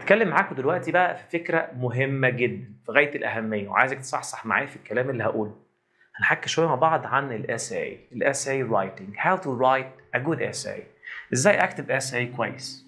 هتكلم معاكم دلوقتي بقى في فكره مهمه جدا في غايه الاهميه وعايزك تصحصح معايا في الكلام اللي هقوله هنحكي شويه مع بعض عن الاساي الاساي رايتنج هاو تو رايت ا جود اساي ازاي اكتب اساي كويس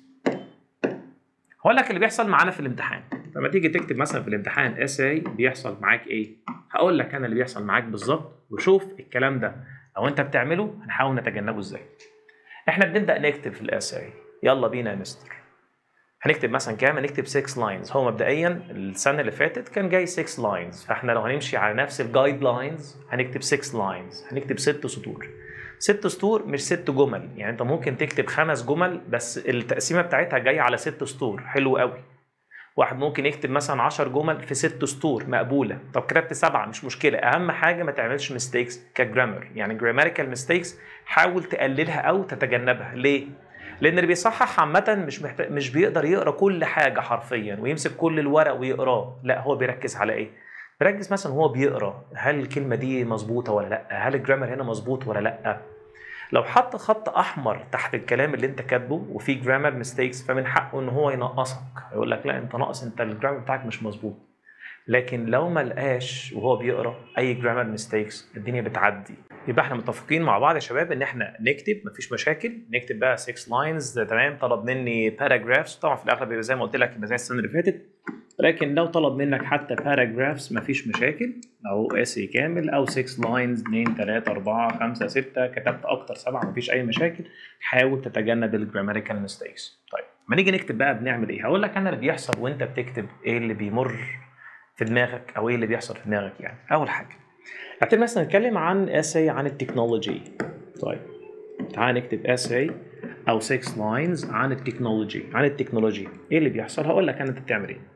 هقول لك اللي بيحصل معانا في الامتحان لما تيجي تكتب مثلا في الامتحان اساي بيحصل معاك ايه هقول لك انا اللي بيحصل معاك بالظبط وشوف الكلام ده لو انت بتعمله هنحاول نتجنبه ازاي احنا بنبدا نكتب في الاساي يلا بينا يا مستر هنكتب مثلا كام هنكتب 6 لاينز هو مبدئيا السنه اللي فاتت كان جاي 6 لاينز فاحنا لو هنمشي على نفس الجايد لاينز هنكتب 6 لاينز هنكتب 6 سطور ست سطور مش ست جمل يعني انت ممكن تكتب خمس جمل بس التقسيمه بتاعتها جايه على ست سطور حلو قوي واحد ممكن يكتب مثلا 10 جمل في ست سطور مقبوله طب كتبت سبعه مش مشكله اهم حاجه ما تعملش ميستيكس كجرامر يعني جراماتيكال ميستيكس حاول تقللها او تتجنبها ليه لان اللي بيصحح عامه مش محتاج مش بيقدر يقرا كل حاجه حرفيا ويمسك كل الورق ويقراه لا هو بيركز على ايه بيركز مثلا هو بيقرا هل الكلمه دي مظبوطه ولا لا هل الجرامر هنا مظبوط ولا لا لو حط خط احمر تحت الكلام اللي انت كاتبه وفي جرامر ميستيكس فمن حقه ان هو ينقصك يقول لك لا انت ناقص انت الجرامر بتاعك مش مظبوط لكن لو ما لقاش وهو بيقرا اي جرامر ميستيكس الدنيا بتعدي يبقى احنا متفقين مع بعض يا شباب ان احنا نكتب مفيش مشاكل نكتب بقى 6 لاينز تمام طلب مني باراجرافز طبعا في الاغلب بيبقى زي ما قلت لك يبقى زي السنه اللي فاتت لكن لو طلب منك حتى باراجرافز مفيش مشاكل او اسي كامل او 6 لاينز 2 3 4 5 6 كتبت اكتر سبعه مفيش اي مشاكل حاول تتجنب الجراماتيكال ميستيكس طيب ما نيجي نكتب بقى بنعمل ايه هقول لك انا اللي بيحصل وانت بتكتب ايه اللي بيمر في دماغك او ايه اللي بيحصل في دماغك يعني اول حاجه هبتدي مثلا نتكلم عن اساي عن التكنولوجي طيب تعال نكتب اساي او 6 لاينز عن التكنولوجي عن التكنولوجي ايه اللي بيحصل هقول لك انا انت بتعمل ايه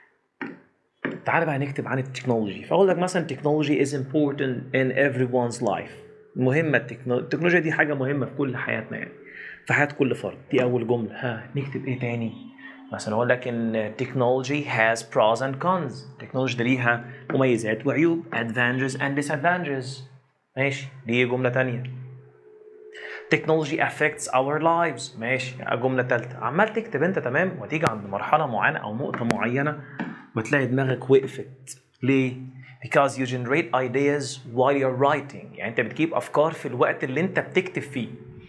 تعال بقى نكتب عن التكنولوجي فاقول لك مثلا technology is important in everyone's life مهمه التكنولوجيا التكنولوجيا دي حاجه مهمه في كل حياتنا يعني في حياه كل فرد دي اول جمله ها نكتب ايه تاني مثلا اقول لك ان technology has pros and cons التكنولوجيا دي ليها مميزات وعيوب advantages and disadvantages ماشي دي جمله تانية technology affects our lives ماشي جمله ثالثه عمال تكتب انت تمام وتيجي عند مرحله معينه او نقطه معينه وتلاقي دماغك وقفت ليه because you generate ideas while you're writing يعني انت بتجيب افكار في الوقت اللي انت بتكتب فيه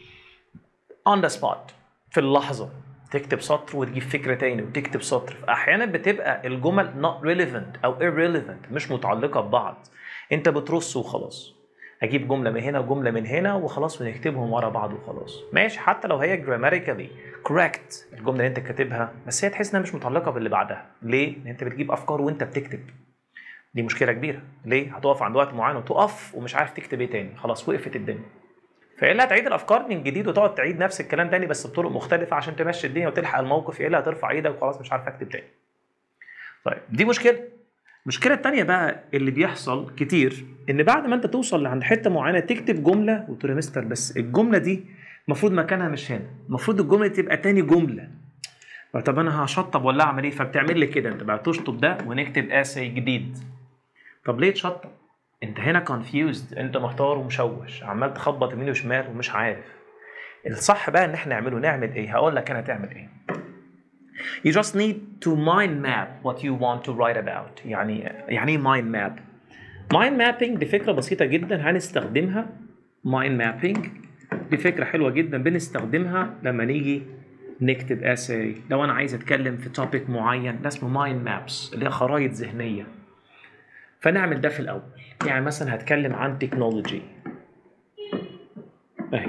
on the spot في اللحظه تكتب سطر وتجيب فكره تاني وتكتب سطر احيانا بتبقى الجمل not relevant او irrelevant مش متعلقه ببعض انت بترص وخلاص اجيب جمله من هنا وجمله من هنا وخلاص ونكتبهم ورا بعض وخلاص ماشي حتى لو هي grammatically correct الجمله اللي انت كاتبها بس هي تحس انها مش متعلقه باللي بعدها ليه لان انت بتجيب افكار وانت بتكتب دي مشكله كبيره ليه هتقف عند وقت معين وتقف ومش عارف تكتب ايه تاني خلاص وقفت الدنيا فالا هتعيد الافكار من جديد وتقعد تعيد نفس الكلام تاني بس بطرق مختلفه عشان تمشي الدنيا وتلحق الموقف يا الا هترفع ايدك وخلاص مش عارف اكتب تاني طيب دي مشكله المشكله التانية بقى اللي بيحصل كتير ان بعد ما انت توصل لعند حته معينه تكتب جمله وتقول يا مستر بس الجمله دي المفروض مكانها مش هنا المفروض الجمله تبقى تاني جمله طب انا هشطب ولا اعمل ايه فبتعمل لي كده انت بقى تشطب ده ونكتب اساي جديد طب ليه تشطب انت هنا كونفيوزد انت محتار ومشوش عمال تخبط يمين وشمال ومش عارف الصح بقى ان احنا نعمله نعمل ايه هقول لك انا تعمل ايه You just need to mind map what you want to write about يعني يعني ايه mind map mind mapping دي فكرة بسيطة جدا هنستخدمها mind mapping دي فكرة حلوة جدا بنستخدمها لما نيجي نكتب essay لو انا عايز اتكلم في topic معين ده اسمه mind maps اللي هي خرائط ذهنية فنعمل ده في الاول يعني مثلا هتكلم عن تكنولوجي اهي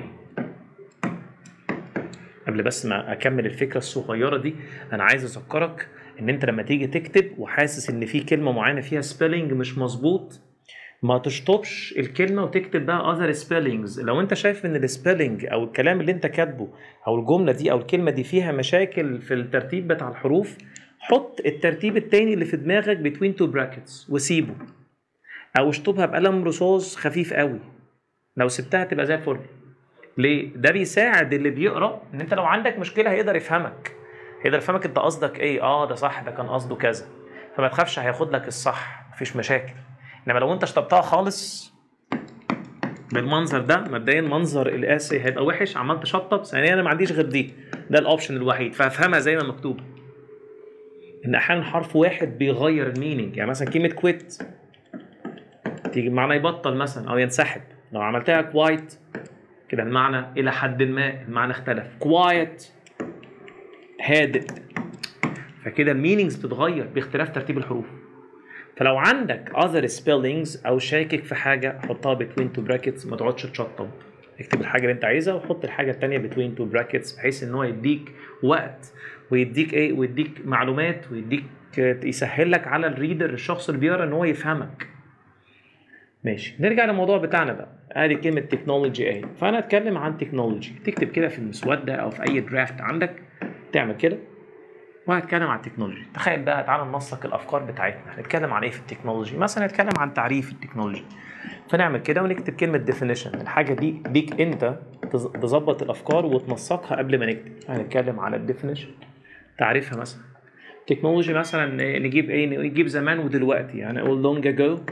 قبل بس ما اكمل الفكره الصغيره دي انا عايز اذكرك ان انت لما تيجي تكتب وحاسس ان في كلمه معينه فيها سبيلنج مش مظبوط ما تشطبش الكلمه وتكتب بقى اذر سبيلنجز لو انت شايف ان السبيلنج او الكلام اللي انت كاتبه او الجمله دي او الكلمه دي فيها مشاكل في الترتيب بتاع الحروف حط الترتيب التاني اللي في دماغك بين تو براكتس وسيبه او اشطبها بقلم رصاص خفيف قوي لو سبتها تبقى زي الفل ليه ده بيساعد اللي بيقرا ان انت لو عندك مشكله هيقدر يفهمك هيقدر يفهمك انت قصدك ايه اه ده صح ده كان قصده كذا فما تخافش هياخد لك الصح مفيش مشاكل انما لو انت شطبتها خالص بالمنظر ده مبدئيا منظر الاسي هيبقى وحش عمال تشطب ثانيا انا ما عنديش غير دي ده الاوبشن الوحيد فهفهمها زي ما مكتوبه ان احيانا حرف واحد بيغير المينينج يعني مثلا كلمه كويت تيجي بمعنى يبطل مثلا او ينسحب لو عملتها كوايت كده المعنى الى حد ما المعنى اختلف كوايت هادئ فكده المينينجز بتتغير باختلاف ترتيب الحروف فلو عندك other spellings او شاكك في حاجه حطها between two brackets ما تقعدش تشطب اكتب الحاجه اللي انت عايزها وحط الحاجه الثانيه between two brackets بحيث ان هو يديك وقت ويديك ايه ويديك معلومات ويديك يسهل لك على الريدر الشخص اللي بيقرا ان هو يفهمك ماشي نرجع للموضوع بتاعنا بقى ادي كلمه تكنولوجي اهي فانا اتكلم عن تكنولوجي تكتب كده في المسوده او في اي درافت عندك تعمل كده وهتكلم عن التكنولوجي تخيل بقى تعالى ننسق الافكار بتاعتنا هنتكلم عن ايه في التكنولوجي مثلا نتكلم عن تعريف التكنولوجي فنعمل كده ونكتب كلمه definition الحاجه دي ليك انت تز- تظبط الافكار وتنسقها قبل ما نكتب هنتكلم على الديفينيشن تعريفها مثلا تكنولوجي مثلا نجيب ايه نجيب زمان ودلوقتي يعني اقول long ago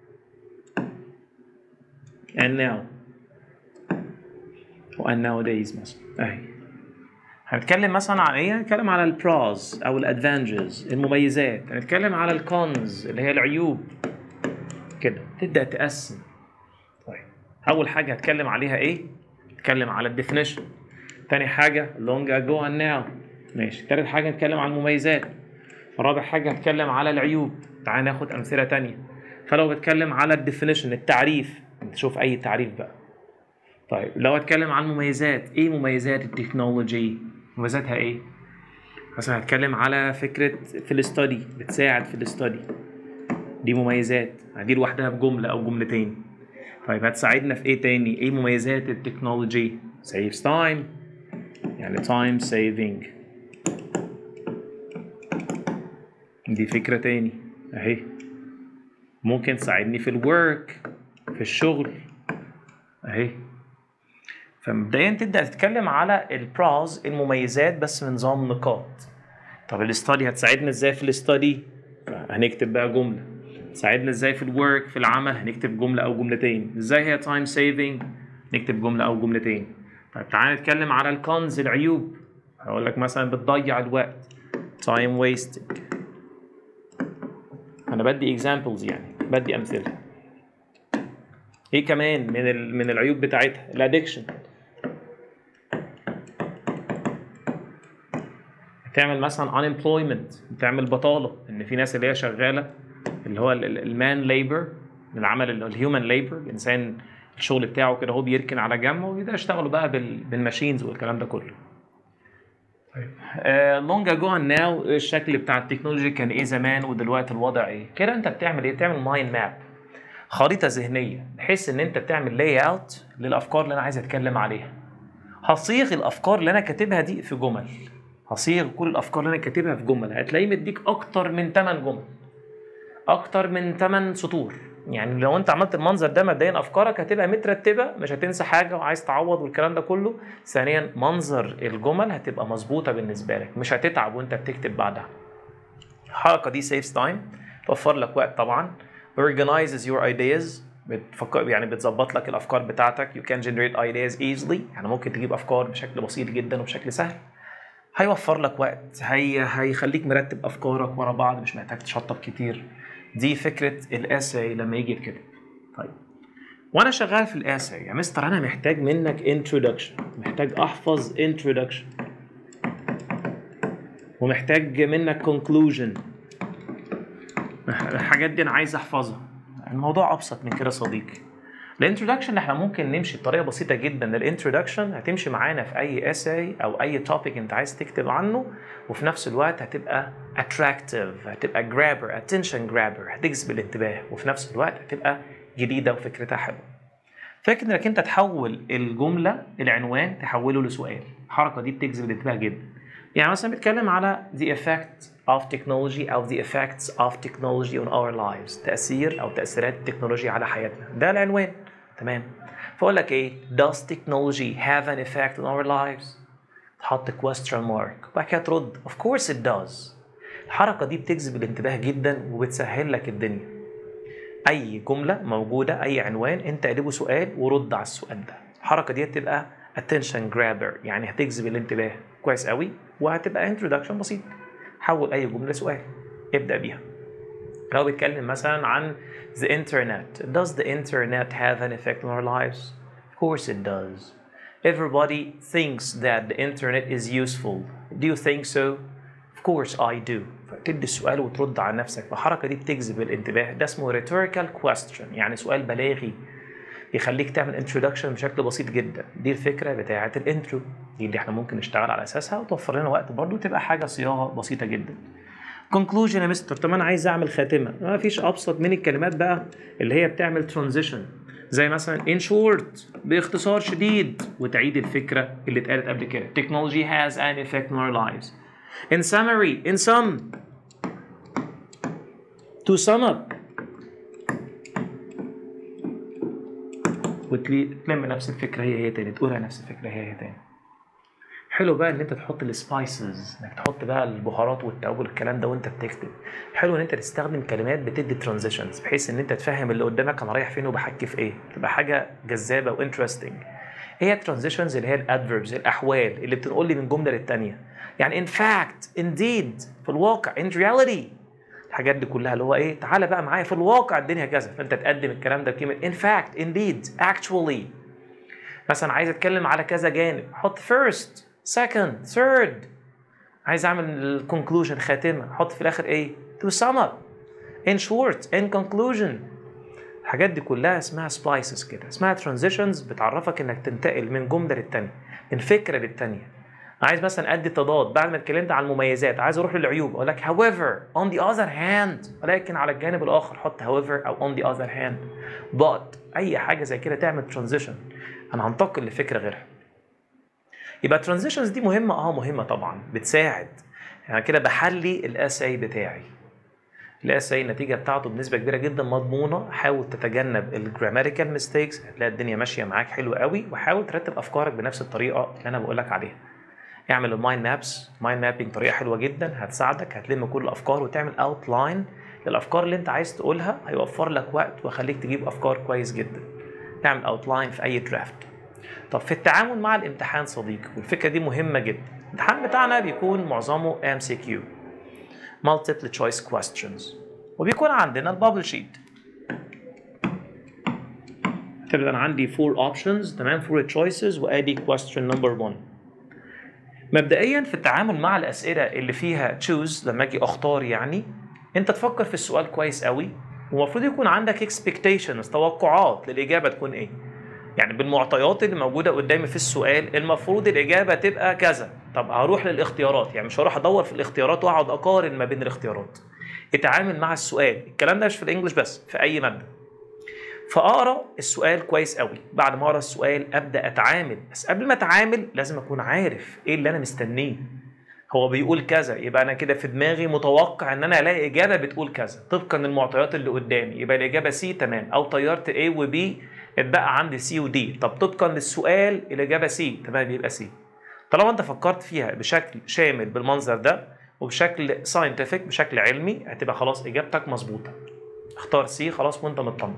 and now and nowadays مثلا اهي هنتكلم مثلا عن ايه؟ هنتكلم على البراز او الادفانتجز المميزات، هنتكلم على الكونز اللي هي العيوب كده تبدا تقسم طيب اول حاجه هتكلم عليها ايه؟ هتكلم على الديفينيشن تاني حاجه long ago and now ماشي تالت حاجه هتكلم على المميزات رابع حاجه هتكلم على العيوب تعال ناخد امثله تانية فلو بتكلم على الديفينيشن التعريف شوف اي تعريف بقى طيب لو اتكلم عن مميزات ايه مميزات التكنولوجي مميزاتها ايه مثلا هتكلم على فكره في الاستادي بتساعد في الاستادي دي مميزات دي لوحدها بجمله او جملتين طيب هتساعدنا في ايه تاني ايه مميزات التكنولوجي saves time يعني time saving دي فكره تاني اهي ممكن تساعدني في الورك في الشغل اهي فمبدئيا تبدا تتكلم على البراز المميزات بس بنظام نقاط طب الاستادي هتساعدنا ازاي في الاستادي هنكتب بقى جمله تساعدنا ازاي في الورك في العمل هنكتب جمله او جملتين ازاي هي تايم سيفنج نكتب جمله او جملتين طيب تعالى نتكلم على الكونز العيوب هقول لك مثلا بتضيع الوقت تايم ويستنج انا بدي اكزامبلز يعني بدي امثله ايه كمان من ال- من العيوب بتاعتها الادكشن تعمل مثلا unemployment تعمل بطاله ان في ناس اللي هي شغاله اللي هو المان ليبر العمل الهيومن ليبر الانسان الشغل بتاعه كده هو بيركن على جنب ويبدا يشتغلوا بقى بال- بالماشينز والكلام ده كله لونج اجو عن ناو الشكل بتاع التكنولوجي كان ايه زمان ودلوقتي الوضع ايه كده انت بتعمل ايه بتعمل مايند ماب خريطه ذهنيه بحيث ان انت بتعمل لاي اوت للافكار اللي انا عايز اتكلم عليها هصيغ الافكار اللي انا كاتبها دي في جمل هصيغ كل الافكار اللي انا كاتبها في جمل هتلاقيه مديك اكتر من 8 جمل اكتر من 8 سطور يعني لو انت عملت المنظر ده مبدئيا افكارك هتبقى مترتبه مش هتنسى حاجه وعايز تعوض والكلام ده كله ثانيا منظر الجمل هتبقى مظبوطه بالنسبه لك مش هتتعب وانت بتكتب بعدها الحركه دي saves time توفر لك وقت طبعا organizes your ideas بتفكر يعني بتظبط لك الافكار بتاعتك you can generate ideas easily يعني ممكن تجيب افكار بشكل بسيط جدا وبشكل سهل هيوفر لك وقت هي هيخليك مرتب افكارك ورا بعض مش محتاج تشطب كتير دي فكره الاساي لما يجي يتكتب طيب وانا شغال في الاساي يا مستر انا محتاج منك introduction محتاج احفظ introduction ومحتاج منك conclusion الحاجات دي انا عايز احفظها الموضوع ابسط من كده صديقي الانترودكشن احنا ممكن نمشي بطريقه بسيطه جدا الانترودكشن هتمشي معانا في اي اساي او اي توبيك انت عايز تكتب عنه وفي نفس الوقت هتبقى attractive هتبقى grabber attention grabber هتجذب الانتباه وفي نفس الوقت هتبقى جديده وفكرتها حلوه فكرة انك انت تحول الجمله العنوان تحوله لسؤال الحركه دي بتجذب الانتباه جدا يعني مثلا بيتكلم على the effect of technology أو the effects of technology on our lives تأثير أو تأثيرات التكنولوجيا على حياتنا ده العنوان تمام فأقول لك إيه does technology have an effect on our lives تحط question mark وبعد كده ترد of course it does الحركة دي بتجذب الانتباه جدا وبتسهل لك الدنيا أي جملة موجودة أي عنوان أنت قلبه سؤال ورد على السؤال ده الحركة دي تبقى attention grabber يعني هتجذب الانتباه كويس قوي وهتبقى introduction بسيط حول اي جمله لسؤال ابدا بيها لو بيتكلم مثلا عن the internet does the internet have an effect on our lives of course it does everybody thinks that the internet is useful do you think so of course I do فتدي السؤال وترد على نفسك الحركه دي بتجذب الانتباه ده اسمه rhetorical question يعني سؤال بلاغي يخليك تعمل introduction بشكل بسيط جدا دي الفكره بتاعه الانترو دي اللي احنا ممكن نشتغل على اساسها وتوفر لنا وقت برضو تبقى حاجه صياغه بسيطه جدا conclusion يا مستر طب انا عايز اعمل خاتمه ما فيش ابسط من الكلمات بقى اللي هي بتعمل ترانزيشن زي مثلا in short باختصار شديد وتعيد الفكره اللي اتقالت قبل كده technology has an effect on our lives in summary in sum to sum up وتلم نفس الفكره هي هي تاني تقولها نفس الفكره هي هي تاني حلو بقى ان انت تحط السبايسز انك تحط بقى البهارات والتوابل الكلام ده وانت بتكتب حلو ان انت تستخدم كلمات بتدي ترانزيشنز بحيث ان انت تفهم اللي قدامك انا رايح فين وبحكي في ايه تبقى حاجه جذابه وانترستنج هي الترانزيشنز اللي هي الادفيربز الاحوال اللي بتنقل لي من جمله للتانيه يعني in fact indeed في الواقع in reality الحاجات دي كلها اللي هو ايه تعالى بقى معايا في الواقع الدنيا كذا فانت تقدم الكلام ده بكلمه in fact indeed actually مثلا عايز اتكلم على كذا جانب حط first second third عايز اعمل الكونكلوجن خاتمه حط في الاخر ايه to sum up in short in conclusion الحاجات دي كلها اسمها سبايسز كده اسمها ترانزيشنز بتعرفك انك تنتقل من جمله للتانيه من فكره للتانيه عايز مثلا ادي تضاد بعد ما اتكلمت عن المميزات عايز اروح للعيوب اقول لك however on the other hand ولكن على الجانب الاخر حط however او on the other hand but اي حاجه زي كده تعمل ترانزيشن انا هنتقل لفكره غيرها يبقى الترانزيشنز دي مهمه اه مهمه طبعا بتساعد يعني كده بحلي الاساي بتاعي الاساي النتيجه بتاعته بنسبه كبيره جدا مضمونه حاول تتجنب الجراماتيكال ميستيكس هتلاقي الدنيا ماشيه معاك حلو قوي وحاول ترتب افكارك بنفس الطريقه اللي انا بقول لك عليها اعمل المايند مابس مايند مابينج طريقه حلوه جدا هتساعدك هتلم كل الافكار وتعمل اوتلاين للافكار اللي انت عايز تقولها هيوفر لك وقت ويخليك تجيب افكار كويس جدا اعمل اوتلاين في اي درافت طب في التعامل مع الامتحان صديقي والفكره دي مهمه جدا الامتحان بتاعنا بيكون معظمه ام سي كيو multiple choice questions وبيكون عندنا البابل شيت تبقى انا عندي four options تمام four choices وادي question number one مبدئيا في التعامل مع الاسئله اللي فيها تشوز لما اجي اختار يعني انت تفكر في السؤال كويس قوي ومفروض يكون عندك اكسبكتيشنز توقعات للاجابه تكون ايه يعني بالمعطيات اللي موجوده قدامي في السؤال المفروض الاجابه تبقى كذا طب هروح للاختيارات يعني مش هروح ادور في الاختيارات واقعد اقارن ما بين الاختيارات اتعامل مع السؤال الكلام ده مش في الانجليش بس في اي ماده فاقرا السؤال كويس قوي بعد ما اقرا السؤال ابدا اتعامل بس قبل ما اتعامل لازم اكون عارف ايه اللي انا مستنيه هو بيقول كذا يبقى انا كده في دماغي متوقع ان انا الاقي اجابه بتقول كذا طبقا للمعطيات اللي قدامي يبقى الاجابه سي تمام او طيرت A و B اتبقى عندي سي ودي طب طبقا للسؤال الاجابه سي تمام يبقى سي طالما انت فكرت فيها بشكل شامل بالمنظر ده وبشكل ساينتفك بشكل علمي هتبقى خلاص اجابتك مظبوطه اختار سي خلاص وانت مطمن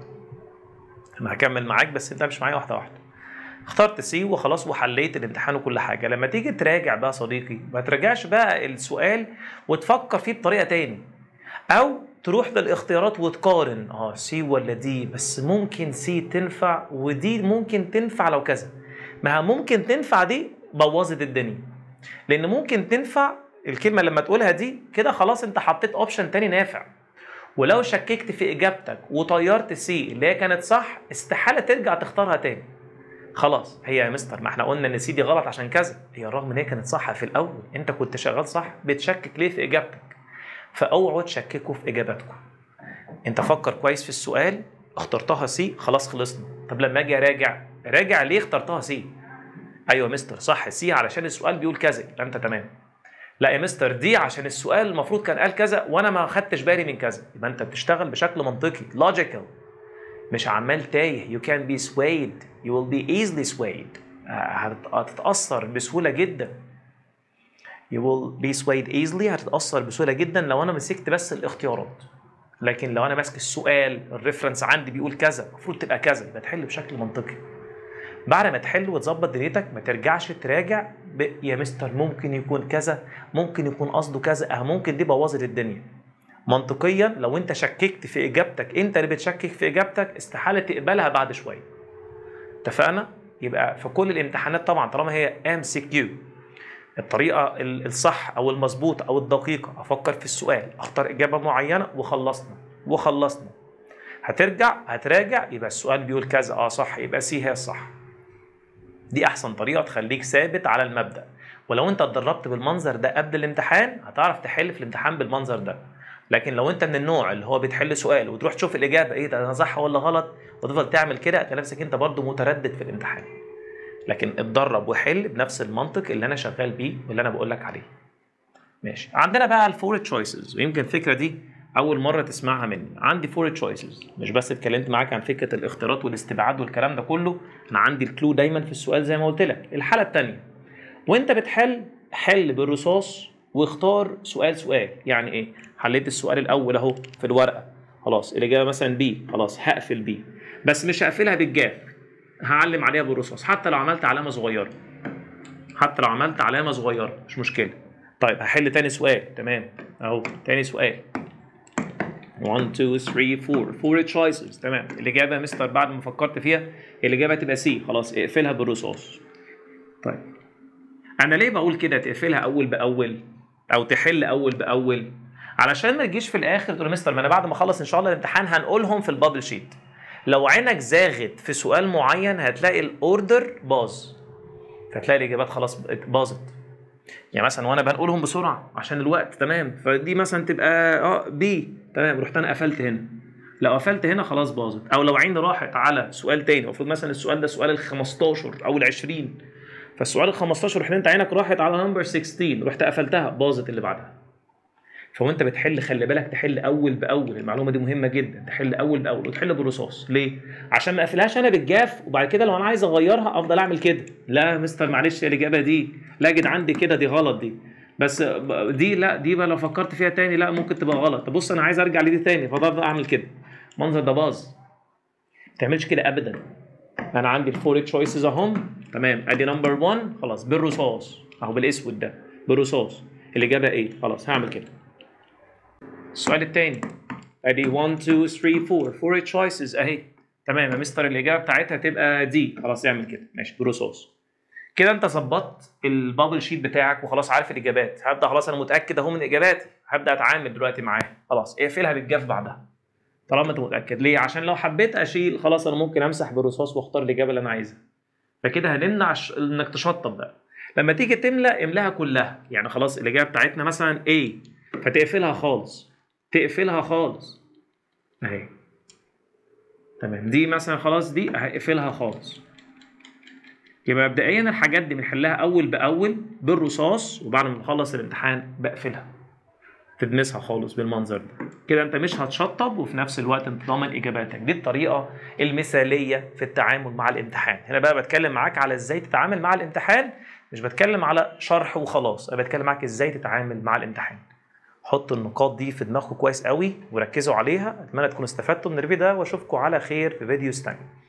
انا هكمل معاك بس انت مش معايا واحده واحده اخترت سي وخلاص وحليت الامتحان وكل حاجه لما تيجي تراجع بقى صديقي ما تراجعش بقى السؤال وتفكر فيه بطريقه تاني او تروح للاختيارات وتقارن اه سي ولا دي بس ممكن سي تنفع ودي ممكن تنفع لو كذا ما ممكن تنفع دي بوظت الدنيا لان ممكن تنفع الكلمه لما تقولها دي كده خلاص انت حطيت اوبشن تاني نافع ولو شككت في اجابتك وطيرت سي اللي هي كانت صح استحاله ترجع تختارها تاني خلاص هي يا مستر ما احنا قلنا ان سي دي غلط عشان كذا هي رغم ان هي كانت صح في الاول انت كنت شغال صح بتشكك ليه في اجابتك فاوعوا تشككوا في اجاباتكم انت فكر كويس في السؤال اخترتها سي خلاص خلصنا طب لما اجي اراجع راجع ليه اخترتها سي ايوه مستر صح سي علشان السؤال بيقول كذا يبقى انت تمام لا يا مستر دي عشان السؤال المفروض كان قال كذا وانا ما خدتش بالي من كذا يبقى انت بتشتغل بشكل منطقي logical مش عمال تايه you can be swayed you will be easily swayed هتتأثر بسهولة جدا you will be swayed easily هتتأثر بسهولة جدا لو انا مسكت بس الاختيارات لكن لو انا ماسك السؤال الريفرنس عندي بيقول كذا المفروض تبقى كذا يبقى تحل بشكل منطقي بعد ما تحل وتظبط دنيتك ما ترجعش تراجع ب... يا مستر ممكن يكون كذا ممكن يكون قصده كذا اه ممكن دي بوظت الدنيا منطقيا لو انت شككت في اجابتك انت اللي بتشكك في اجابتك استحاله تقبلها بعد شويه اتفقنا يبقى في كل الامتحانات طبعا طالما هي ام سي كيو الطريقه الصح او المظبوطه او الدقيقه افكر في السؤال اختار اجابه معينه وخلصنا وخلصنا هترجع هتراجع يبقى السؤال بيقول كذا اه صح يبقى سي هي الصح دي احسن طريقه تخليك ثابت على المبدا ولو انت اتدربت بالمنظر ده قبل الامتحان هتعرف تحل في الامتحان بالمنظر ده لكن لو انت من النوع اللي هو بتحل سؤال وتروح تشوف الاجابه ايه ده انا صح ولا غلط وتفضل تعمل كده هتلاقي نفسك انت برضو متردد في الامتحان لكن اتدرب وحل بنفس المنطق اللي انا شغال بيه واللي انا بقول لك عليه ماشي عندنا بقى الفور تشويسز ويمكن الفكره دي اول مره تسمعها مني عندي فور تشويسز مش بس اتكلمت معاك عن فكره الاختيارات والاستبعاد والكلام ده كله انا عندي الكلو دايما في السؤال زي ما قلت لك الحاله الثانيه وانت بتحل حل بالرصاص واختار سؤال سؤال يعني ايه حليت السؤال الاول اهو في الورقه خلاص الاجابه مثلا بي خلاص هقفل بي بس مش هقفلها بالجاف هعلم عليها بالرصاص حتى لو عملت علامه صغيره حتى لو عملت علامه صغيره مش مشكله طيب هحل تاني سؤال تمام اهو تاني سؤال 1 2 3 4 4 choices تمام الاجابه يا مستر بعد ما فكرت فيها الاجابه تبقى سي خلاص اقفلها بالرصاص طيب انا ليه بقول كده تقفلها اول باول او تحل اول باول علشان ما تجيش في الاخر تقول يا مستر ما انا بعد ما اخلص ان شاء الله الامتحان هنقولهم في البابل شيت لو عينك زاغت في سؤال معين هتلاقي الاوردر باظ فتلاقي الاجابات خلاص باظت يعني مثلا وانا بنقولهم بسرعه عشان الوقت تمام فدي مثلا تبقى اه بي تمام رحت انا قفلت هنا لو قفلت هنا خلاص باظت او لو عيني راحت على سؤال تاني المفروض مثلا السؤال ده سؤال ال 15 او ال 20 فالسؤال ال 15 رحت انت عينك راحت على نمبر 16 رحت قفلتها باظت اللي بعدها فوانت بتحل خلي بالك تحل اول باول المعلومه دي مهمه جدا تحل اول باول وتحل بالرصاص ليه عشان ما اقفلهاش انا بالجاف وبعد كده لو انا عايز اغيرها افضل اعمل كده لا يا مستر معلش الاجابه دي لا يا جدعان دي كده دي غلط دي بس دي لا دي بقى لو فكرت فيها تاني لا ممكن تبقى غلط طب بص انا عايز ارجع لدي تاني فضل اعمل كده المنظر ده باظ ما تعملش كده ابدا انا عندي الفور تشويسز اهم تمام ادي نمبر 1 خلاص بالرصاص اهو بالاسود ده بالرصاص الاجابه ايه خلاص هعمل كده السؤال الثاني ادي 1 2 3 4 4 تشويسز اهي تمام يا مستر الاجابه بتاعتها تبقى دي خلاص اعمل كده ماشي برصاص كده انت ظبطت البابل شيت بتاعك وخلاص عارف الاجابات هبدا خلاص انا متاكد اهو من اجاباتي هبدا اتعامل دلوقتي معاها خلاص اقفلها بالجاف بعدها طالما انت متاكد ليه عشان لو حبيت اشيل خلاص انا ممكن امسح بالرصاص واختار الاجابه اللي انا عايزها فكده هنمنع ش... انك تشطب بقى لما تيجي تملى املاها كلها يعني خلاص الاجابه بتاعتنا مثلا A فتقفلها خالص تقفلها خالص اهي تمام دي مثلا خلاص دي هقفلها خالص يبقى مبدئيا الحاجات دي بنحلها اول باول بالرصاص وبعد ما نخلص الامتحان بقفلها تدمسها خالص بالمنظر ده كده انت مش هتشطب وفي نفس الوقت انت ضامن اجاباتك دي الطريقه المثاليه في التعامل مع الامتحان هنا بقى بتكلم معاك على ازاي تتعامل مع الامتحان مش بتكلم على شرح وخلاص انا بتكلم معاك ازاي تتعامل مع الامتحان حطوا النقاط دي في دماغكم كويس قوي وركزوا عليها اتمنى تكونوا استفدتوا من الفيديو ده واشوفكم على خير في فيديوز تانيه